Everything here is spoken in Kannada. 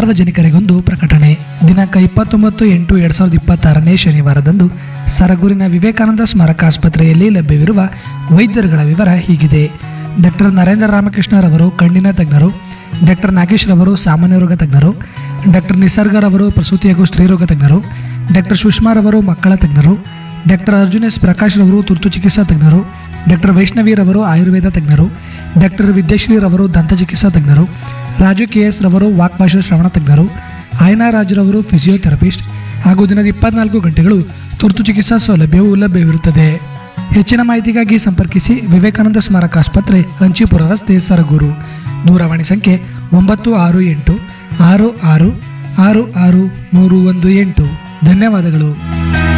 ಸಾರ್ವಜನಿಕರಿಗೊಂದು ಪ್ರಕಟಣೆ ದಿನಾಂಕ ಇಪ್ಪತ್ತೊಂಬತ್ತು ಎಂಟು ಎರಡು ಸಾವಿರದ ಇಪ್ಪತ್ತಾರನೇ ಶನಿವಾರದಂದು ಸರಗೂರಿನ ವಿವೇಕಾನಂದ ಸ್ಮಾರಕ ಆಸ್ಪತ್ರೆಯಲ್ಲಿ ಲಭ್ಯವಿರುವ ವೈದ್ಯರುಗಳ ವಿವರ ಹೀಗಿದೆ ಡಾಕ್ಟರ್ ನರೇಂದ್ರ ರಾಮಕೃಷ್ಣರವರು ಕಣ್ಣಿನ ತಜ್ಞರು ಡಾಕ್ಟರ್ ನಾಗೇಶ್ ರವರು ಸಾಮಾನ್ಯ ರೋಗ ತಜ್ಞರು ಡಾಕ್ಟರ್ ನಿಸರ್ಗರವರು ಪ್ರಸೂತಿ ಹಾಗೂ ಸ್ತ್ರೀರೋಗ ತಜ್ಞರು ಡಾಕ್ಟರ್ ಸುಷ್ಮಾರವರು ಮಕ್ಕಳ ತಜ್ಞರು ಡಾಕ್ಟರ್ ಅರ್ಜುನ್ ಎಸ್ ಪ್ರಕಾಶ್ ರವರು ತುರ್ತು ಚಿಕಿತ್ಸಾ ತಜ್ಞರು ಡಾಕ್ಟರ್ ವೈಷ್ಣವಿರವರು ಆಯುರ್ವೇದ ತಜ್ಞರು ಡಾಕ್ಟರ್ ವಿದ್ಯಾಶ್ರೀ ರವರು ದಂತ ಚಿಕಿತ್ಸಾ ತಜ್ಞರು ರಾಜು ಕೆ ಎಸ್ ರವರು ವಾಕ್ಭಾಷಾ ಶ್ರವಣ ತಜ್ಞರು ಆಯನಾ ರಾಜುರವರು ಫಿಸಿಯೋಥೆರಪಿಸ್ಟ್ ಹಾಗೂ ದಿನದ ಇಪ್ಪತ್ನಾಲ್ಕು ಗಂಟೆಗಳು ತುರ್ತು ಚಿಕಿತ್ಸಾ ಸೌಲಭ್ಯವು ಲಭ್ಯವಿರುತ್ತದೆ ಹೆಚ್ಚಿನ ಮಾಹಿತಿಗಾಗಿ ಸಂಪರ್ಕಿಸಿ ವಿವೇಕಾನಂದ ಸ್ಮಾರಕ ಆಸ್ಪತ್ರೆ ಹಂಚಿಪುರ ರಸ್ತೆ ಸರಗೂರು ದೂರವಾಣಿ ಸಂಖ್ಯೆ ಒಂಬತ್ತು ಆರು ಎಂಟು ಆರು ಆರು ಆರು ಆರು ಮೂರು ಒಂದು ಎಂಟು ಧನ್ಯವಾದಗಳು